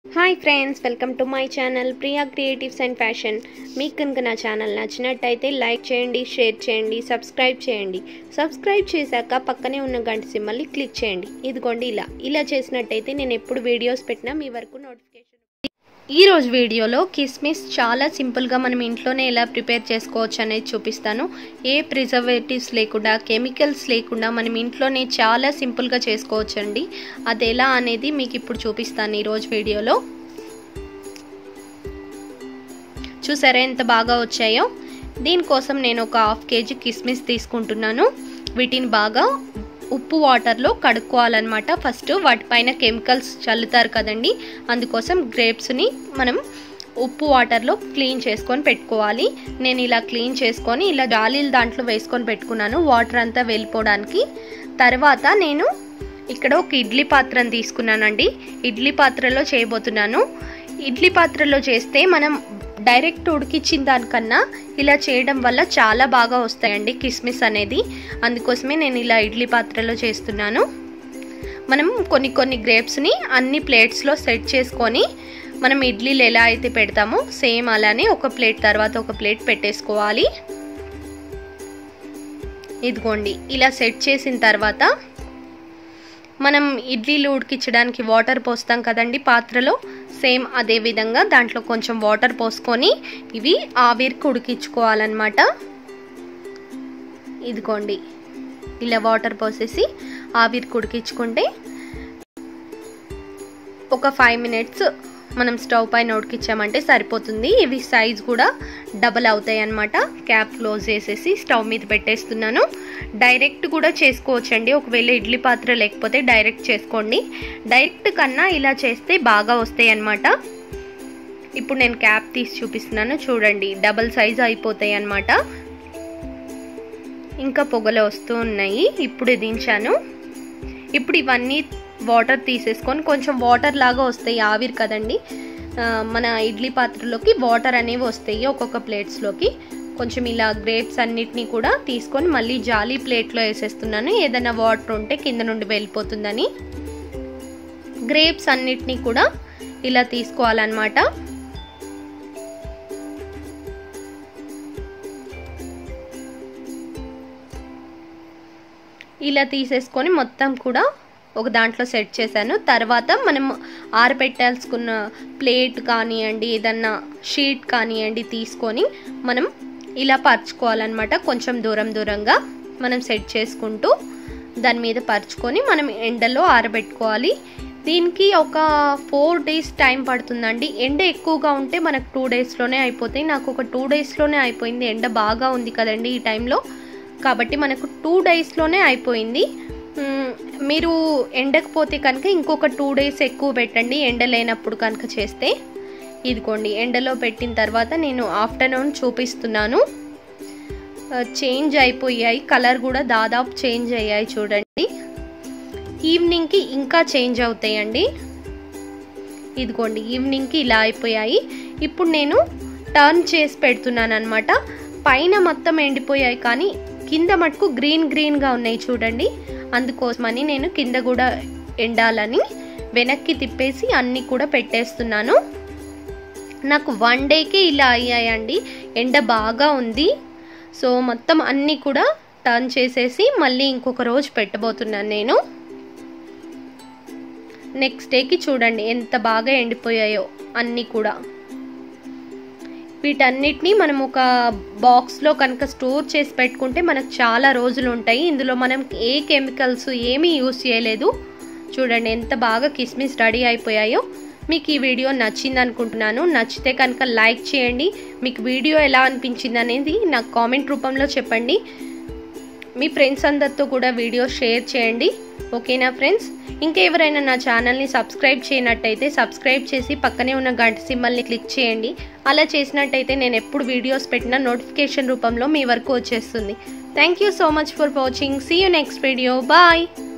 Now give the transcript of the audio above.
hi friends welcome to my channel Priya creatives and fashion మీకు కనుక నా ఛానల్ నచ్చినట్టయితే లైక్ చేయండి షేర్ చేయండి సబ్స్క్రైబ్ చేయండి సబ్స్క్రైబ్ చేశాక పక్కనే ఉన్న గంట సింబల్ని క్లిక్ చేయండి ఇదిగోండి ఇలా ఇలా చేసినట్టయితే నేను ఎప్పుడు వీడియోస్ పెట్టినా మీ వరకు నోటిఫికేషన్ ఈ రోజు వీడియోలో కిస్మిస్ చాలా సింపుల్గా మనం ఇంట్లోనే ఎలా ప్రిపేర్ చేసుకోవచ్చు అనేది చూపిస్తాను ఏ ప్రిజర్వేటివ్స్ లేకుండా కెమికల్స్ లేకుండా మనం ఇంట్లోనే చాలా సింపుల్గా చేసుకోవచ్చు అండి అది ఎలా అనేది మీకు ఇప్పుడు చూపిస్తాను ఈరోజు వీడియోలో చూసారా ఎంత బాగా వచ్చాయో దీనికోసం నేను ఒక హాఫ్ కేజీ కిస్మిస్ తీసుకుంటున్నాను వీటిని బాగా ఉప్పు వాటర్లో కడుక్కోవాలన్నమాట ఫస్ట్ వాటిపైన కెమికల్స్ చల్లుతారు కదండి అందుకోసం గ్రేప్స్ని మనం ఉప్పు వాటర్లో క్లీన్ చేసుకొని పెట్టుకోవాలి నేను ఇలా క్లీన్ చేసుకొని ఇలా జాలీలు దాంట్లో వేసుకొని పెట్టుకున్నాను వాటర్ అంతా వెళ్ళిపోవడానికి తర్వాత నేను ఇక్కడ ఒక ఇడ్లీ పాత్రను తీసుకున్నానండి ఇడ్లీ పాత్రలో చేయబోతున్నాను ఇడ్లీ పాత్రలో చేస్తే మనం డైరెక్ట్ ఉడికిచ్చిన దానికన్నా ఇలా చేయడం వల్ల చాలా బాగా వస్తాయండి కిస్మిస్ అనేది అందుకోసమే నేను ఇలా ఇడ్లీ పాత్రలో చేస్తున్నాను మనం కొన్ని కొన్ని గ్రేప్స్ని అన్ని ప్లేట్స్లో సెట్ చేసుకొని మనం ఇడ్లీలు ఎలా అయితే పెడతామో సేమ్ అలానే ఒక ప్లేట్ తర్వాత ఒక ప్లేట్ పెట్టేసుకోవాలి ఇదిగోండి ఇలా సెట్ చేసిన తర్వాత మనం ఇడ్లీలు ఉడికించడానికి వాటర్ పోస్తాం కదండి పాత్రలో సేమ్ అదే విధంగా దాంట్లో కొంచెం వాటర్ పోసుకొని ఇవి ఆవిరికి ఉడికించుకోవాలన్నమాట ఇదిగోండి ఇలా వాటర్ పోసేసి ఆవిరికి ఉడికించుకుంటే ఒక ఫైవ్ మినిట్స్ మనం స్టవ్ పైన ఉడికించామంటే సరిపోతుంది ఇవి సైజ్ కూడా డబల్ అవుతాయి అనమాట క్యాప్ క్లోజ్ చేసేసి స్టవ్ మీద పెట్టేస్తున్నాను డైరెక్ట్ కూడా చేసుకోవచ్చండి ఒకవేళ ఇడ్లీ పాత్ర లేకపోతే డైరెక్ట్ చేసుకోండి డైరెక్ట్ కన్నా ఇలా చేస్తే బాగా వస్తాయి అన్నమాట ఇప్పుడు నేను క్యాప్ తీసి చూపిస్తున్నాను చూడండి డబల్ సైజ్ అయిపోతాయి అన్నమాట ఇంకా పొగలు వస్తూ ఉన్నాయి ఇప్పుడు దించాను ఇప్పుడు ఇవన్నీ వాటర్ తీసేసుకొని కొంచెం వాటర్ లాగా వస్తాయి ఆవిరి కదండి మన ఇడ్లీ పాత్రలోకి వాటర్ అనేవి వస్తాయి ఒక్కొక్క ప్లేట్స్లోకి కొంచెం ఇలా గ్రేప్స్ అన్నిటినీ కూడా తీసుకొని మళ్ళీ జాలీ ప్లేట్లో వేసేస్తున్నాను ఏదైనా వాటర్ ఉంటే కింద నుండి వెళ్ళిపోతుందని గ్రేప్స్ అన్నిటినీ కూడా ఇలా తీసుకోవాలన్నమాట ఇలా తీసేసుకొని మొత్తం కూడా ఒక దాంట్లో సెట్ చేశాను తర్వాత మనం ఆరబెట్టాల్సుకున్న ప్లేట్ కానివ్వండి ఏదన్నా షీట్ కానివ్వండి తీసుకొని మనం ఇలా పరుచుకోవాలన్నమాట కొంచెం దూరం దూరంగా మనం సెట్ చేసుకుంటూ దాని మీద పరుచుకొని మనం ఎండలో ఆరబెట్టుకోవాలి దీనికి ఒక ఫోర్ డేస్ టైం పడుతుందండి ఎండ ఎక్కువగా ఉంటే మనకు టూ డేస్లోనే అయిపోతాయి నాకు ఒక టూ డేస్లోనే అయిపోయింది ఎండ బాగా ఉంది కదండి ఈ టైంలో కాబట్టి మనకు టూ డేస్లోనే అయిపోయింది మీరు ఎండకపోతే కనుక ఇంకొక టూ డేస్ ఎక్కువ పెట్టండి ఎండ లేనప్పుడు కనుక చేస్తే ఇదిగోండి ఎండలో పెట్టిన తర్వాత నేను ఆఫ్టర్నూన్ చూపిస్తున్నాను చేంజ్ అయిపోయాయి కలర్ కూడా దాదాపు చేంజ్ అయ్యాయి చూడండి ఈవినింగ్కి ఇంకా చేంజ్ అవుతాయండి ఇదిగోండి ఈవినింగ్కి ఇలా అయిపోయాయి ఇప్పుడు నేను టర్న్ చేసి పెడుతున్నాను అనమాట పైన మొత్తం ఎండిపోయాయి కానీ కింద మటుకు గ్రీన్ గ్రీన్గా ఉన్నాయి చూడండి అందుకోసమని నేను కింద కూడా ఎండాలని వెనక్కి తిప్పేసి అన్నీ కూడా పెట్టేస్తున్నాను నాకు వన్ డేకే ఇలా అయ్యాయండి ఎండ బాగా ఉంది సో మొత్తం అన్నీ కూడా టర్న్ చేసేసి మళ్ళీ ఇంకొక రోజు పెట్టబోతున్నాను నేను నెక్స్ట్ డేకి చూడండి ఎంత బాగా ఎండిపోయాయో అన్నీ కూడా వీటన్నిటిని మనం ఒక బాక్స్లో కనుక స్టోర్ చేసి పెట్టుకుంటే మనకు చాలా రోజులు ఉంటాయి ఇందులో మనం ఏ కెమికల్స్ ఏమీ యూస్ చేయలేదు చూడండి ఎంత బాగా కిస్మిస్ రెడీ అయిపోయాయో మీకు ఈ వీడియో నచ్చింది అనుకుంటున్నాను నచ్చితే కనుక లైక్ చేయండి మీకు వీడియో ఎలా అనిపించింది అనేది నాకు కామెంట్ రూపంలో చెప్పండి మీ ఫ్రెండ్స్ అందరితో కూడా వీడియో షేర్ చేయండి ఓకేనా ఫ్రెండ్స్ ఇంకెవరైనా నా ఛానల్ని సబ్స్క్రైబ్ చేయనట్టయితే సబ్స్క్రైబ్ చేసి పక్కనే ఉన్న గంట సింబల్ని క్లిక్ చేయండి అలా చేసినట్టయితే నేను ఎప్పుడు వీడియోస్ పెట్టినా నోటిఫికేషన్ రూపంలో మీ వరకు వచ్చేస్తుంది thank you so much for watching see you next video bye